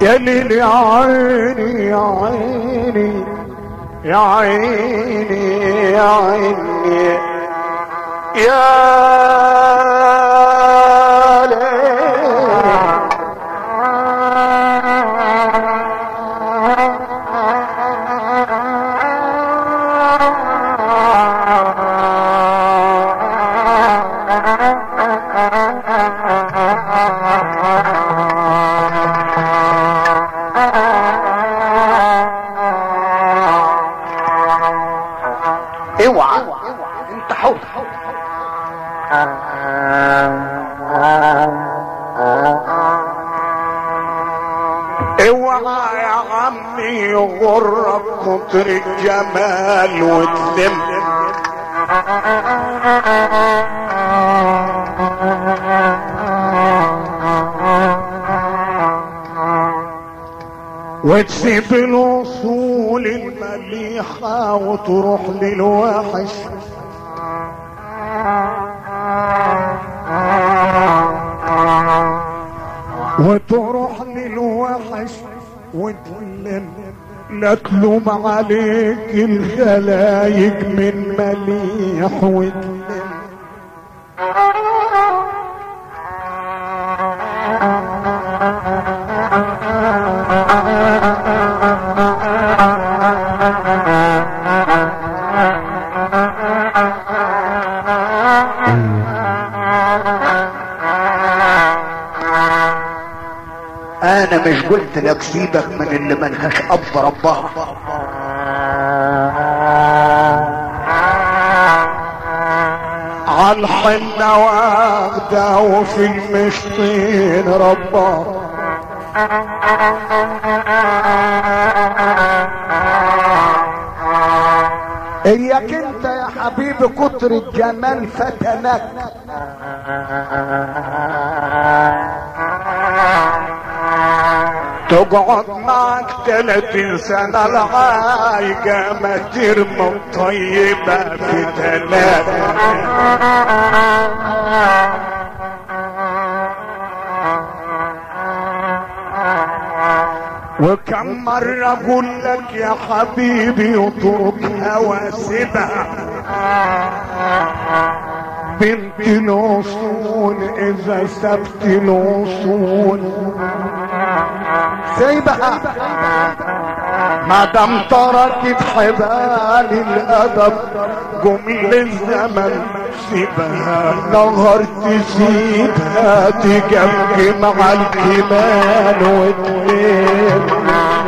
يا ليل يا عيني يا عيني يا عيني يا عيني يا اوعى انت حر اوعى يا عمي يغرك كتر الجمال وتلم وتسيب الوصول المليحة وتروح للوحش وتروح للوحش وتلم لا تلوم عليك الخلايق من مليح وتلم انا مش قلت لك سيبك من اللي ملهاش اب ربها عالحنة واخدة وفي المشطين ربها اياك انت يا حبيبي كتر الجمال فتنك تقعد معك تلاتين سنة العايقة ما ترمى الطيبة في تلاتة وكم مرة اقول لك يا حبيبي اترك هواسبها بنت الوصول اذا سبت الوصول سيبها ما دام تركت حبال الادب جمل الزمن سيبها نهر تسيبها تجمع مع الكمان والليل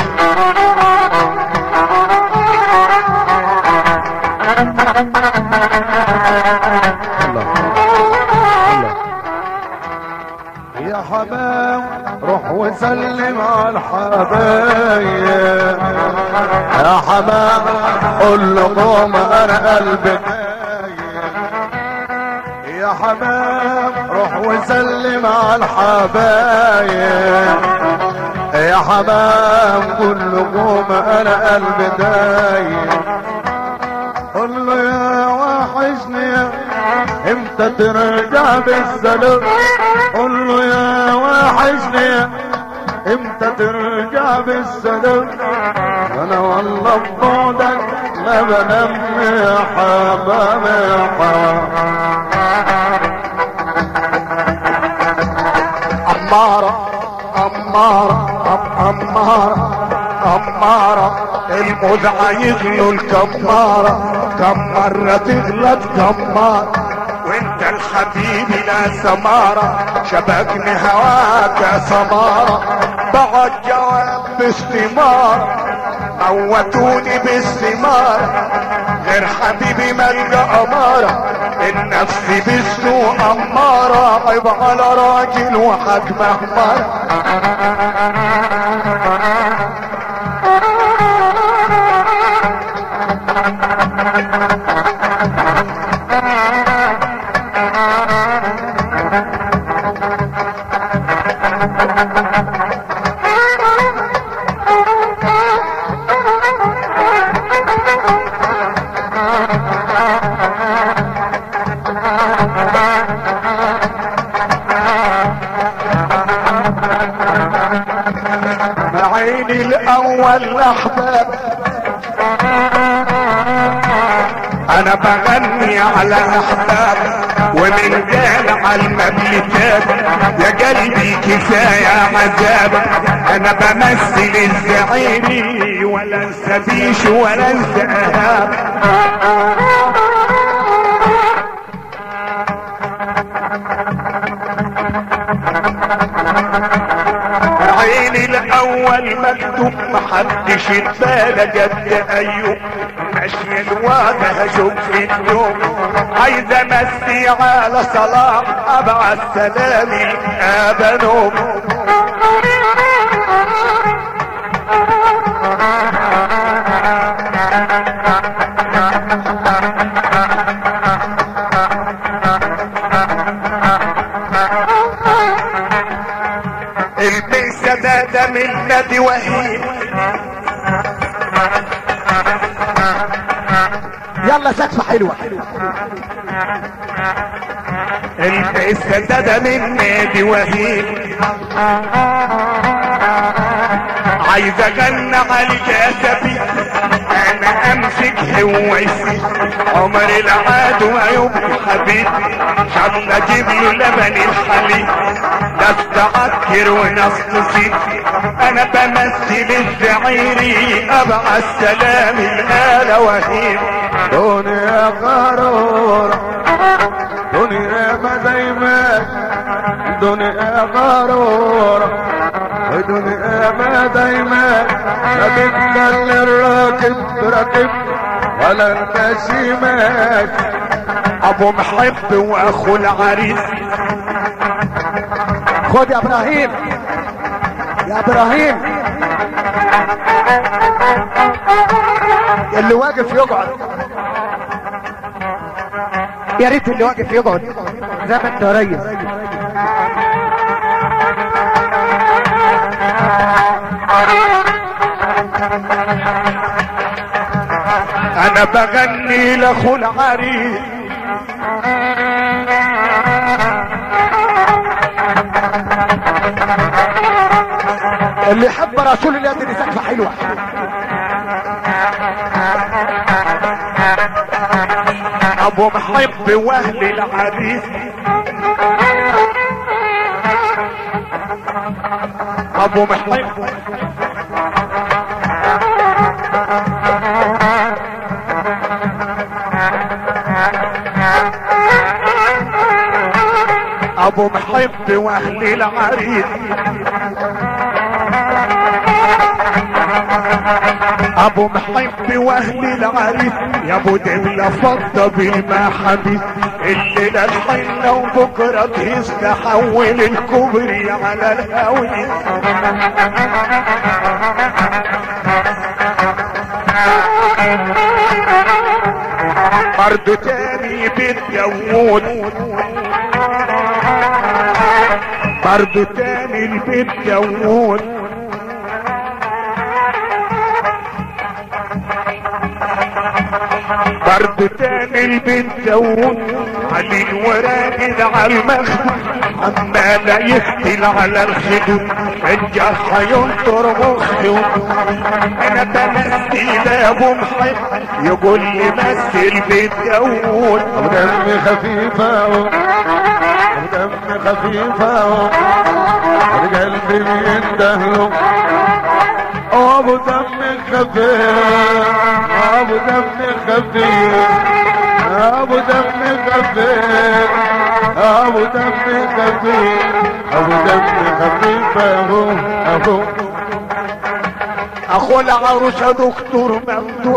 يا حباب روح وسلم على الحبايب يا حباب قول لهم انا قلبي تايب. يا حباب روح وسلم على الحبايب يا حباب قول لهم انا قلبي دايب قول له يا وحشني يا امتى ترجع بالسلام قول له يا وحشني يا امتى ترجع بالسلام انا والله ببعدك ما بنام يا حباب يا حباب أمارة أمارة أم- أمارة أمارة المذعة يغلو الكمارة كم مرة تغلط كمارة وانت الحبيب لا سمارة شبكني هواك يا سمارة بعد جواب باستمارة موتوني باستمارة غير حبيبي ملقى أمارة النفس بالسوء أمارة عيب على راجل وحجم أحمر عيني الاول احباب انا بغني على احباب ومن قال على المملكات يا قلبي كفايه عذاب انا بمثل الزعيري ولا انسى بيش ولا انسى اهاب عيني الاول مكتوب محدش اتبالى جد ايوب ماشي الواجهه اشوف في اليوم عايز امسي على صلاح ابعت سلامي ابا نوم الميسة ده ده من نادي وهيب يلا سقفة حلوة الميسة ده ده من نادي وهيب عايز اغنى عليك يا سبي انا امسك هو يسيب عمر العاد ويبقى حبيب عشان اجيب له لبن الحليب ناس تعكر وناس تصيب انا بمثل الزعيري ابع السلام الآلة وهيب دنيا غرورة دنيا ما دايما دنيا غرورة دنيا ما دايما لا تخلي الراكب راكب ولا الماشي ماشي ابو محب واخو العريس خد يا ابراهيم يا ابراهيم اللي واقف يقعد يا ريت اللي واقف يقعد زي ما انت يا ريس انا بغني لاخو العريس اللي يحب رسول الله دي سقفة حلوة ابو محب واهل العريس ابو محب ابو محب واهل العريس ابو محب واهل العريس يا ابو دبلة فضة بالمحبي الليلة الحنة وبكرة تهز تحول الكوبري على الهوي برضو تاني بيت داوود برضو تاني البيت داوود برضو تاني البيت داوود علي الوراجد على المخدم عمال يقتل على الخدود الجرح ينطر مخي انا بمثل ابو محب يقول لي مثل بيت داوود ودم خفيفة ودم خفيفة القلب بيندهله ابو دم خفيف ابو دم خفيف ابو دم خفيف ابو دم خفيف ابو دم خفيف اهو اهو اخو العروسة دكتور ممدوح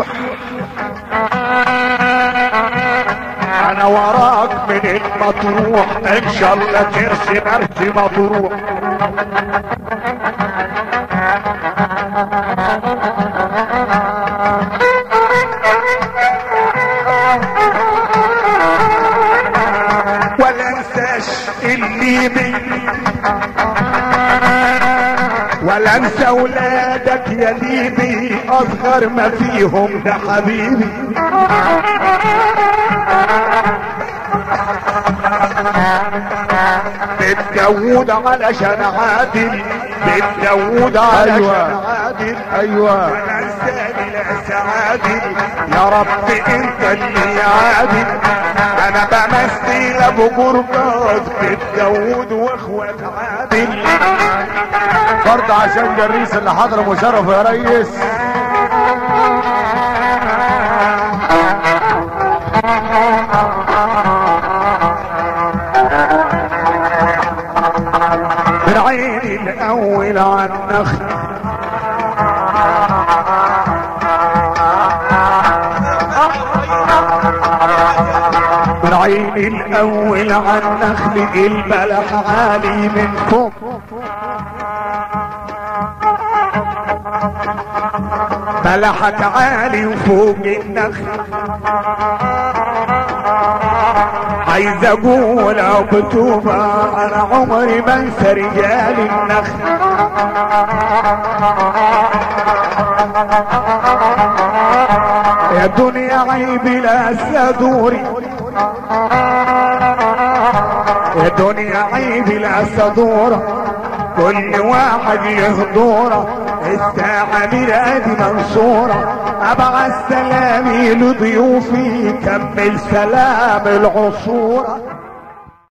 انا وراك من المطروح ان شاء الله ترسي مرسي مطروح ولا انساش اللي بي ولا انسى ولادك يا ليبي اصغر ما فيهم ده حبيبي بيت داوود علشان عادل بيت داوود على أيوة. عادل ايوه الثاني لا سعادل يا رب انت اللي عادل انا بمثل ابو قربات بيت داوود واخوات عادل برضه عشان جريس اللي حضر مشرف يا ريس من عيني الاول عن نخل من عيني الاول عن نخل البلح عالي من فوق بلحك عالي وفوق النخل عايز اقول مكتوبة انا عمري ما انسى رجال النخل يا دنيا عيب لا صدوري يا دنيا عيب لا صدورة كل واحد يهدوره الساعة ميلادي منصورة ابعت سلامي لضيوفي كمل سلام العصورة